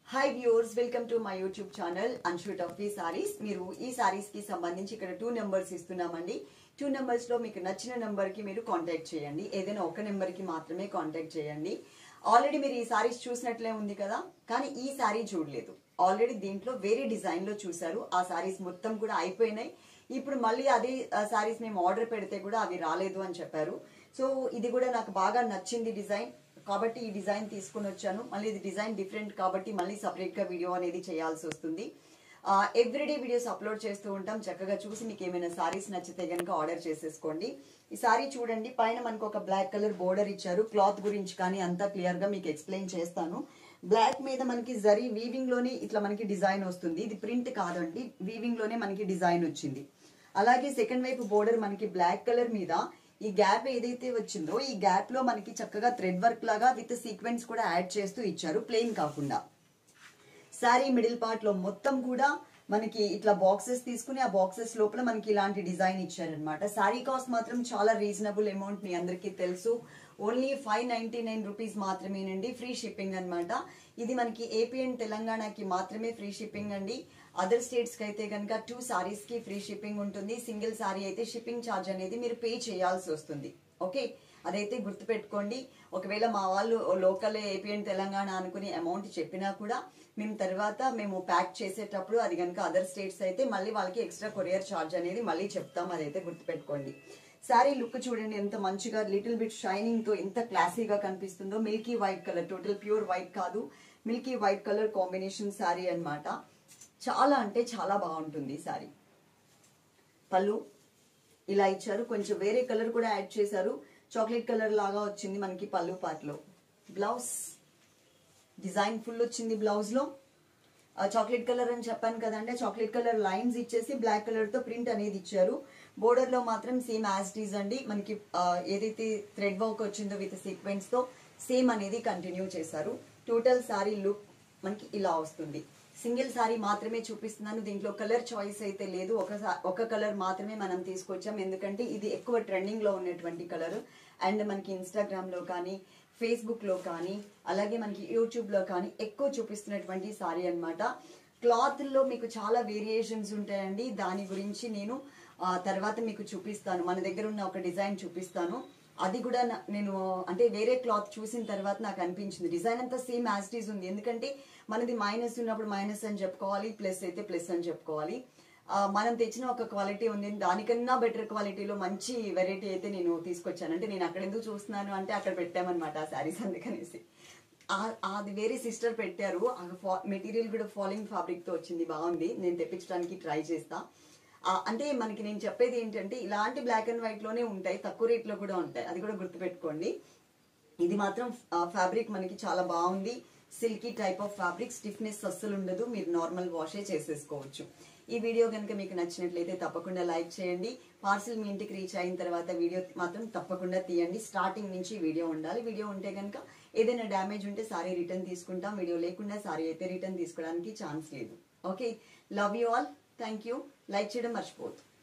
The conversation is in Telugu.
hi viewers welcome to my YouTube channel Anshu టఫీ సారీస్ మీరు ఈ సారీస్ కి సంబంధించి ఇక్కడ టూ నెంబర్స్ ఇస్తున్నామండి టూ నెంబర్స్ లో మీకు నచ్చిన నెంబర్ కి మీరు కాంటాక్ట్ చేయండి ఏదైనా ఒక నెంబర్ కి మాత్రమే కాంటాక్ట్ చేయండి ఆల్రెడీ మీరు ఈ సారీస్ చూసినట్లే ఉంది కదా కానీ ఈ సారీ చూడలేదు ఆల్రెడీ దీంట్లో వేరే డిజైన్ లో చూసారు ఆ సారీస్ మొత్తం కూడా అయిపోయినాయి ఇప్పుడు మళ్ళీ అదే సారీస్ మేము ఆర్డర్ పెడితే కూడా అవి రాలేదు అని చెప్పారు సో ఇది కూడా నాకు బాగా నచ్చింది డిజైన్ కాబట్టి ఈ డిజైన్ తీసుకుని వచ్చాను మళ్ళీ ఇది డిజైన్ డిఫరెంట్ కాబట్టి మళ్ళీ సపరేట్ గా వీడియో అనేది చేయాల్సి వస్తుంది ఎవ్రీడే వీడియోస్ అప్లోడ్ చేస్తూ ఉంటాం చక్కగా చూసి మీకు ఏమైనా సారీస్ నచ్చితే కనుక ఆర్డర్ చేసేసుకోండి ఈ సారీ చూడండి పైన మనకు ఒక బ్లాక్ కలర్ బోర్డర్ ఇచ్చారు క్లాత్ గురించి కానీ అంతా క్లియర్ గా మీకు ఎక్స్ప్లెయిన్ చేస్తాను బ్లాక్ మీద మనకి జరీ వీవింగ్ లోనే ఇట్లా మనకి డిజైన్ వస్తుంది ఇది ప్రింట్ కాదండి వీవింగ్ లోనే మనకి డిజైన్ వచ్చింది అలాగే సెకండ్ వైపు బోర్డర్ మనకి బ్లాక్ కలర్ మీద ఈ గ్యాప్ ఏదైతే వచ్చిందో ఈ గ్యాప్ లో మనకి చక్కగా థ్రెడ్ వర్క్ లాగా విత్ సీక్వెన్స్ కూడా యాడ్ చేస్తూ ఇచ్చారు ప్లెయిన్ కాకుండా శారీ మిడిల్ పార్ట్ లో మొత్తం కూడా మనకి ఇట్లా బాక్సెస్ తీసుకుని ఆ బాక్సెస్ లోపల మనకి ఇలాంటి డిజైన్ ఇచ్చారనమాట శారీ కాస్ట్ మాత్రం చాలా రీజనబుల్ అమౌంట్ మీ అందరికీ తెలుసు only five ninety nine rupees మాత్రమేనండి ఫ్రీ షిప్పింగ్ అన్నమాట ఇది మనకి ఏపీ అండ్ తెలంగాణకి మాత్రమే ఫ్రీ షిప్పింగ్ అండి అదర్ స్టేట్స్ కి అయితే కనుక టూ సారీస్ కి ఫ్రీ షిప్పింగ్ ఉంటుంది సింగిల్ సారీ అయితే షిప్పింగ్ ఛార్జ్ అనేది మీరు పే చేయాల్సి వస్తుంది ఓకే అదైతే గుర్తుపెట్టుకోండి ఒకవేళ మా వాళ్ళు లోకల్ ఏపీ అండ్ తెలంగాణ అనుకుని అమౌంట్ చెప్పినా కూడా మేము తర్వాత మేము ప్యాక్ చేసేటప్పుడు అది కనుక అదర్ స్టేట్స్ అయితే మళ్ళీ వాళ్ళకి ఎక్స్ట్రా కొరియర్ ఛార్జ్ అనేది మళ్ళీ చెప్తాం అదైతే గుర్తుపెట్టుకోండి శారీ లుక్ చూడండి ఎంత మంచిగా లిటిల్ బిట్ షైనింగ్ తో ఎంత క్లాసీగా కనిపిస్తుందో milky white colour total pure white కాదు milky white colour combination sari అన్నమాట చాలా అంటే చాలా బాగుంటుంది శారీ పళ్ళు ఇలా ఇచ్చారు కొంచెం వేరే కలర్ కూడా యాడ్ చేశారు చాక్లెట్ కలర్ లాగా వచ్చింది మనకి పళ్ళు పాటలో బ్లౌజ్ డిజైన్ ఫుల్ వచ్చింది బ్లౌజ్ లో చాక్లెట్ కలర్ అని చెప్పాను కదండి చాక్లెట్ కలర్ లైన్స్ ఇచ్చేసి బ్లాక్ కలర్ తో ప్రింట్ అనేది ఇచ్చారు బోర్డర్ లో మాత్రం సేమ్ యాజ్ డీజ్ అండి మనకి ఆ, ఏదైతే థ్రెడ్ వర్క్ వచ్చిందో విత్ సీక్వెన్స్ తో సేమ్ అనేది కంటిన్యూ చేశారు టోటల్ సారీ లుక్ మనకి ఇలా వస్తుంది సింగిల్ సారీ మాత్రమే చూపిస్తున్నాను దీంట్లో కలర్ చాయిస్ అయితే లేదు ఒక సా- ఒక కలర్ మాత్రమే మనం తీసుకొచ్చాం ఎందుకంటే ఇది ఎక్కువ ట్రెండింగ్ లో ఉన్నటువంటి కలర్ అండ్ మనకి ఇన్స్టాగ్రామ్ లో కానీ ఫేస్బుక్ లో కానీ అలాగే మనకి యూట్యూబ్ లో కానీ ఎక్కువ చూపిస్తున్నటువంటి సారీ అన్నమాట క్లాత్ లో మీకు చాలా వేరియేషన్స్ ఉంటాయండి దాని గురించి నేను ఆ, తర్వాత మీకు చూపిస్తాను మన దగ్గర ఉన్న ఒక డిజైన్ చూపిస్తాను అది కూడా నా- నేను అంటే వేరే క్లాత్ చూసిన తర్వాత నాకు అనిపించింది డిజైన్ అంతా సేమ్ యాజ్ ఈజ్ ఉంది ఎందుకంటే మనది మైనస్ ఉన్నప్పుడు మైనస్ అని చెప్పుకోవాలి ప్లస్ అయితే ప్లస్ అని చెప్పుకోవాలి ఆ, మనం తెచ్చిన ఒక క్వాలిటీ ఉంది దానికన్నా బెటర్ క్వాలిటీలో మంచి వెరైటీ అయితే నేను తీసుకొచ్చాను అంటే నేను అక్కడ ఎందుకు చూస్తున్నాను అంటే అక్కడ పెట్టామన్నమాట ఆ శారీస్ అందుకనేసి ఆ- అది వేరే సిస్టర్ పెట్టారు మెటీరియల్ కూడా ఫాలింగ్ ఫ్యాబ్రిక్ తో వచ్చింది బాగుంది నేను తెప్పించడానికి ట్రై చేస్తా ఆ, అంటే మనకి నేను చెప్పేది ఏంటంటే ఇలాంటి బ్లాక్ అండ్ వైట్ లోనే ఉంటాయి తక్కువ రేట్ లో కూడా ఉంటాయి అది కూడా గుర్తుపెట్టుకోండి ఇది మాత్రం ఫ్యాబ్రిక్ మనకి చాలా బాగుంది silky type of fabric stiffness అస్సలు ఉండదు మీరు నార్మల్ వాషే చేసేసుకోవచ్చు ఈ వీడియో కనుక మీకు నచ్చినట్లయితే తప్పకుండా లైక్ చేయండి పార్సిల్ మీ ఇంటికి రీచ్ అయిన తర్వాత వీడియో మాత్రం తప్పకుండా తీయండి స్టార్టింగ్ నుంచి వీడియో ఉండాలి వీడియో ఉంటే కనుక ఏదైనా డ్యామేజ్ ఉంటే సారీ రిటర్న్ తీసుకుంటాం వీడియో లేకుండా సారీ అయితే రిటర్న్ తీసుకోవడానికి ఛాన్స్ లేదు okay love you all thank you like చేయడం మర్చిపోవద్దు